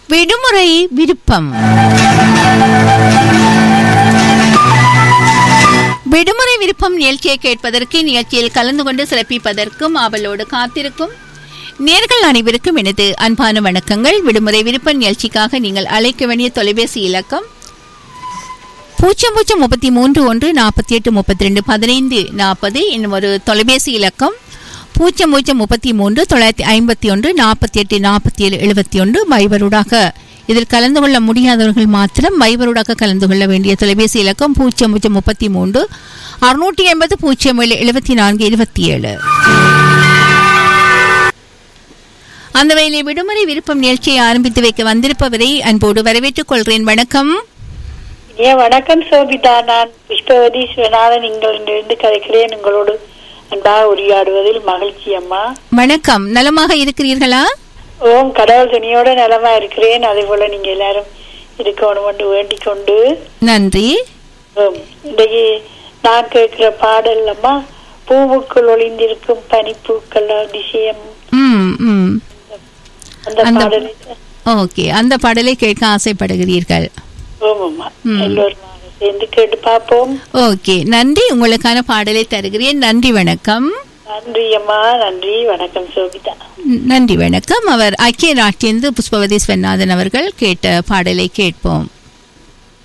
விடுமுறை விருப்பம் விடுமுறை விருப்பம் நிகழ்ச்சியை கேட்பதற்கு நிகழ்ச்சியில் கலந்து கொண்டு சிறப்பிப்பதற்கும் அவளோடு காத்திருக்கும் நேர்கள் அனைவருக்கும் எனது அன்பான வணக்கங்கள் விடுமுறை விருப்ப நிகழ்ச்சிக்காக நீங்கள் அழைக்க வேண்டிய தொலைபேசி இலக்கம் பூஜ்ஜியம் பூஜ்ஜியம் முப்பத்தி மூன்று ஒன்று நாற்பத்தி எட்டு முப்பத்தி ரெண்டு பதினைந்து நாற்பது என்னும் ஒரு தொலைபேசி இலக்கம் பூஜ்ஜியம் பூஜ்ஜியம் முப்பத்தி மூன்று தொள்ளாயிரத்தி ஐம்பத்தி ஒன்று நாற்பத்தி எட்டு நாற்பத்தி ஏழு எழுபத்தி ஒன்று மைபரூடாக இதில் கலந்து கொள்ள முடியாதவர்கள் மாத்திரம் மைபரூடாக கலந்து கொள்ள வேண்டிய தொலைபேசி இலக்கம் பூஜ்ஜியம் பூஜ்ஜியம் முப்பத்தி மூன்று அறுநூற்றி எண்பது பூஜ்ஜியம் ஏழு எழுபத்தி நான்கு இருபத்தி ஏழு அந்த வேலை விடுமுறை விருப்பம் நிகழ்ச்சியை ஆரம்பித்து வைக்க வந்திருப்பவரை அன்போடு வரவேற்றுக் கொள்கிறேன் வணக்கம் ஏ வணக்கம் சோபிதா நான் புஷ்பவதி சிவநாதன் இங்கிருந்து கதைக்கிறேன் உங்களோடு அன்பாக உரையாடுவதில் மகிழ்ச்சி அம்மா வணக்கம் நலமாக இருக்கிறீர்களா ஓம் கடவுள் துணியோட நலமா இருக்கிறேன் அதே போல நீங்க எல்லாரும் இருக்கணும் என்று வேண்டிக் கொண்டு நன்றி ஓம் இன்றைக்கு நான் கேட்கிற பாடல் அம்மா பூவுக்குள் ஒளிந்திருக்கும் பனிப்பூக்கள் அதிசயம் ம் ம் அந்த அந்த- பாடலை ஓகே அந்த பாடலை கேட்க ஆசைப்படுகிறீர்கள் ஓம் அம்மா ம். எல்லோரும் சேர்ந்து கேட்டு பார்ப்போம் ஓகே நன்றி உங்களுக்கான பாடலை தருகிறேன் நன்றி வணக்கம் நன்றி அம்மா நன்றி வணக்கம் சோபிதா நன்றி வணக்கம் அவர் ஐக்கிய நாட்டிலிருந்து புஷ்பவதி ஸ்வநாதன் அவர்கள் கேட்ட பாடலை கேட்போம்